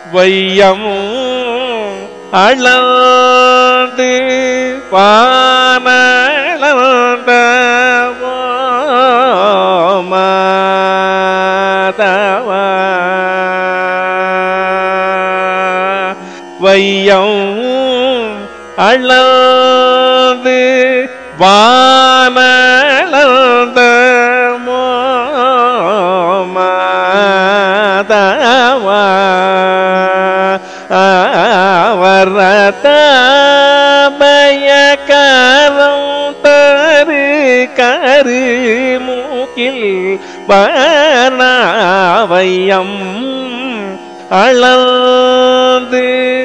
வையம் அளந்து வானளந்த மாதவா வையம் அளந்து வானளந்த மாதவா வரதமயக்கரம் தரு கரு மூக்கில் வரணாவையம் அளந்து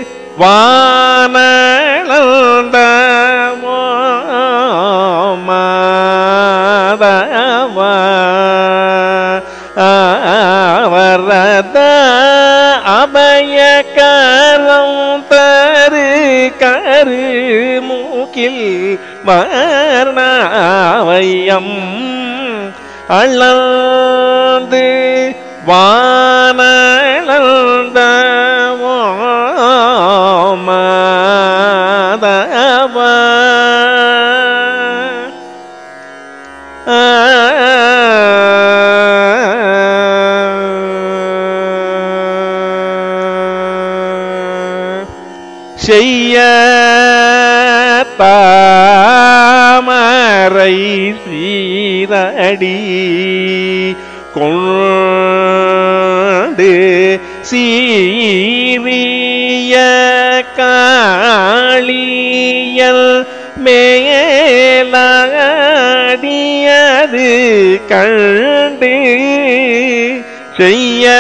வானளந்த மாதவா வரத அபயக்கரம் தரு கரு மூக்கில் மரணாவையம் அளந்து வானளந்த மாதவா செய்ய தாமரை சீரடி கொண்டு சீரிய காளியல் மேலாடியது கண்டு செய்ய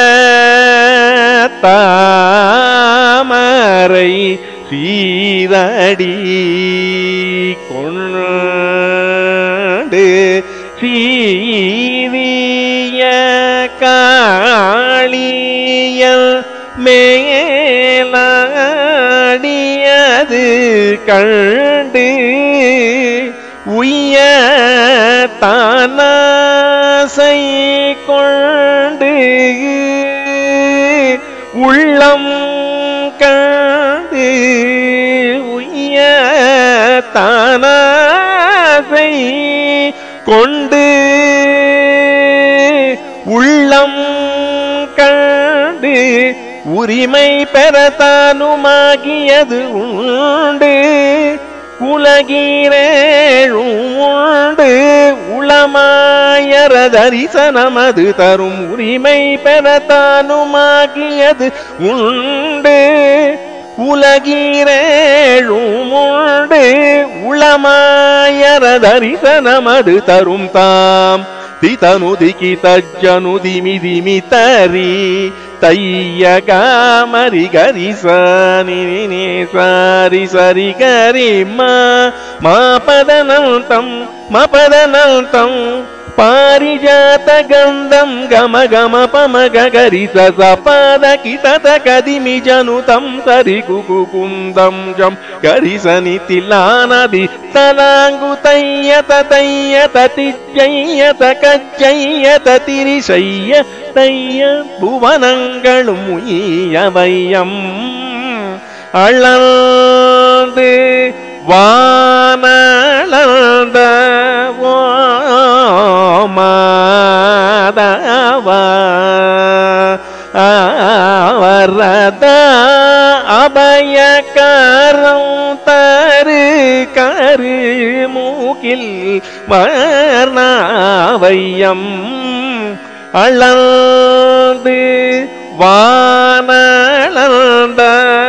தாமரை சீரடி கொண்டு சீரிய காளியல் மேலாடியது கண்டு உய்ய தானாசை கொண்டு உள்ளம் கண்டு உய்ய தானாசை கொண்டு உள்ளம் கண்டு உரிமை பெறத்தானுமாகியது உண்டு உலகீரேழும் உண்டு உளமாயர தரிசனமது தரும் உரிமை பெறத்தானுமாகியது உண்டு உலகீரேழும் உண்டு உளமாயர தரிசனமது தரும் தாம் திதனுதிகி தஜ்ஜனுதிமி திமி தரி தைய காமரி கரி சானி நி சாரி சரி கரி மா மா பதனந்தம் ம பதனந்தம் పారిజాత గంధం గమ గమ పమ గరి స పద కితత కదిమి జనుతం సరి కుకుందం జం గరి సని తిలానది తలాంగు తయ్యత తయ్యత తిజ్జయ్యత కజ్జయ్యత తిరిశయ్య తయ్య భுவனங்களும் உய்யவையம் அளந்து வானளந்த மாதவா வரத அபயக்கரம் தரு கரு மூக்கில் வர்ணாவையம் அளந்து வானளந்த